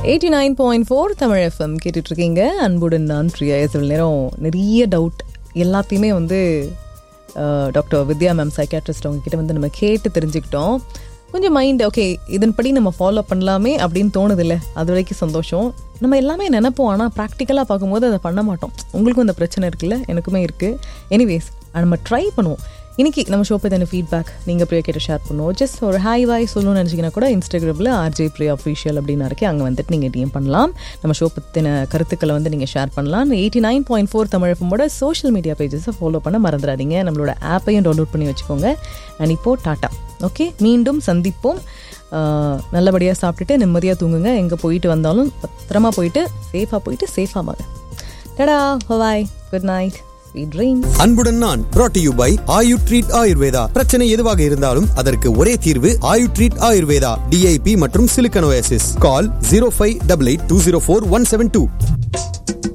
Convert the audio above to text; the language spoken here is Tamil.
eighty nine point four Tamil FM கேட்டுட்ருக்கீங்க அன்புடன் நான் பிரியா சில நேரம் நிறைய டவுட் எல்லாத்தையுமே வந்து அஹ், டாக்டர் வித்யா மேம் சைக்காட்ரிஸ்ட் அவங்க கிட்ட வந்து நம்ம கேட்டு தெரிஞ்சுக்கிட்டோம் கொஞ்சம் மைண்ட் ஓகே இதன்படி நம்ம ஃபாலோ பண்ணலாமே அப்படின்னு தோணுதில்ல அது வரைக்கும் சந்தோஷம் நம்ம எல்லாமே நினைப்போம் ஆனால் ப்ராக்டிக்கலாக பார்க்கும்போது அதை பண்ண மாட்டோம் உங்களுக்கும் இந்த பிரச்சனை இருக்குல்ல எனக்குமே இருக்குது எனிவேஸ் நம்ம ட்ரை பண்ணுவோம் இன்னைக்கு நம்ம ஷோ பற்றின ஃபீட்பேக் நீங்கள் பிரியா கிட்ட ஷேர் பண்ணுவோம் ஜஸ்ட் ஒரு ஹாய் வாய் சொல்லணும்னு நினச்சிங்கன்னா கூட இன்ஸ்டாகிராமில் ஆர்ஜே பிரியா அஃபீஷியல் அப்படின்னு இருக்கு அங்கே வந்துட்டு நீங்கள் டிஎம் பண்ணலாம் நம்ம ஷோ பற்றின கருத்துக்களை வந்து நீங்கள் ஷேர் பண்ணலாம் எயிட்டி நைன் பாயிண்ட் ஃபோர் தமிழகமோட சோஷியல் மீடியா பேஜஸை ஃபாலோ பண்ண மறந்துடாதீங்க நம்மளோட ஆப்பையும் டவுன்லோட் பண்ணி வச்சுக்கோங்க அண்ட் இப்போ டாட்டா ஓகே மீண்டும் சந்திப்போம் ஆஹ், நல்லபடியாக சாப்பிட்டுட்டு நிம்மதியாக தூங்குங்க எங்கே போயிட்டு வந்தாலும் பத்திரமா போயிட்டு சேஃபாக போயிட்டு சேஃபாக வாங்க tata bye good night sweet dreams அன்புடன் நான் brought to you by Ayu treat Ayurveda பிரச்சனை எதுவாக இருந்தாலும் அதற்கு ஒரே தீர்வு ஆயு ட்ரீட் ஆயுர்வேதா டிஐபி மற்றும் சிலிக்கனோசிஸ் call zero five double eight two zero four one seven two